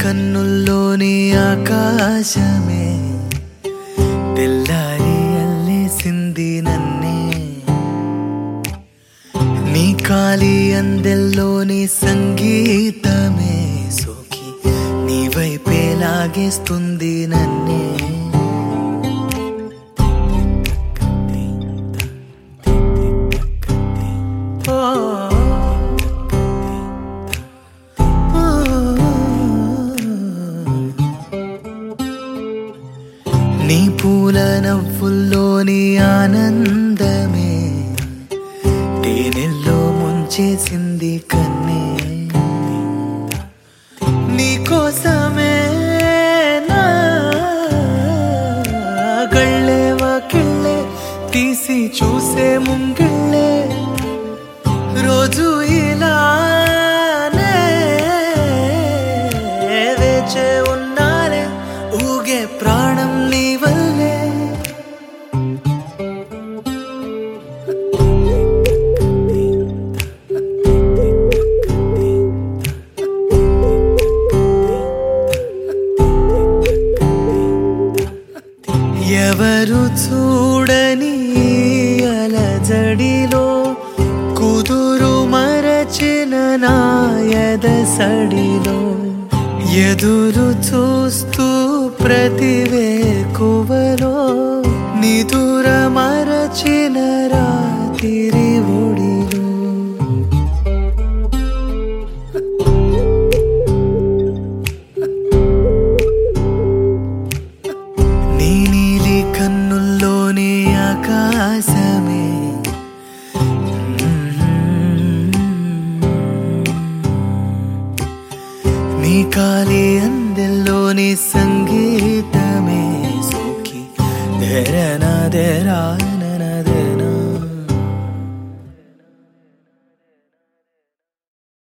కన్నుల్లోని ఆకాశమే తెల్లారి అల్లేసింది నన్నే నీ కాలి అందెల్లోని సంగీతమే సోకి నీ వైపే లాగేస్తుంది నన్నే నీ పూల నవ్వుల్లోని ఆనందమే తేనెల్లో ముంచేసింది కన్నే నీ కోసమే నా గళ్ళే వాకిళ్ళే తీసి చూసే ముంగిళ్ళే రోజు ఇలానే వేచే ఉన్నానే ఊగే ప్రాణం నీ వల్లే ఎవరు చూడని అలజడిలో కుదురు మరచిన నాయద సడిలో ఎదురు చూస్తూ ప్రతివేకువలో నిదుర మరచిన రాత్రి ఒడిలో నీ నీలి కన్నుల్లోని ఆకాశమే నీ కాలి అందెల్లోని సంగీతమే సోకి ధరణ ధరా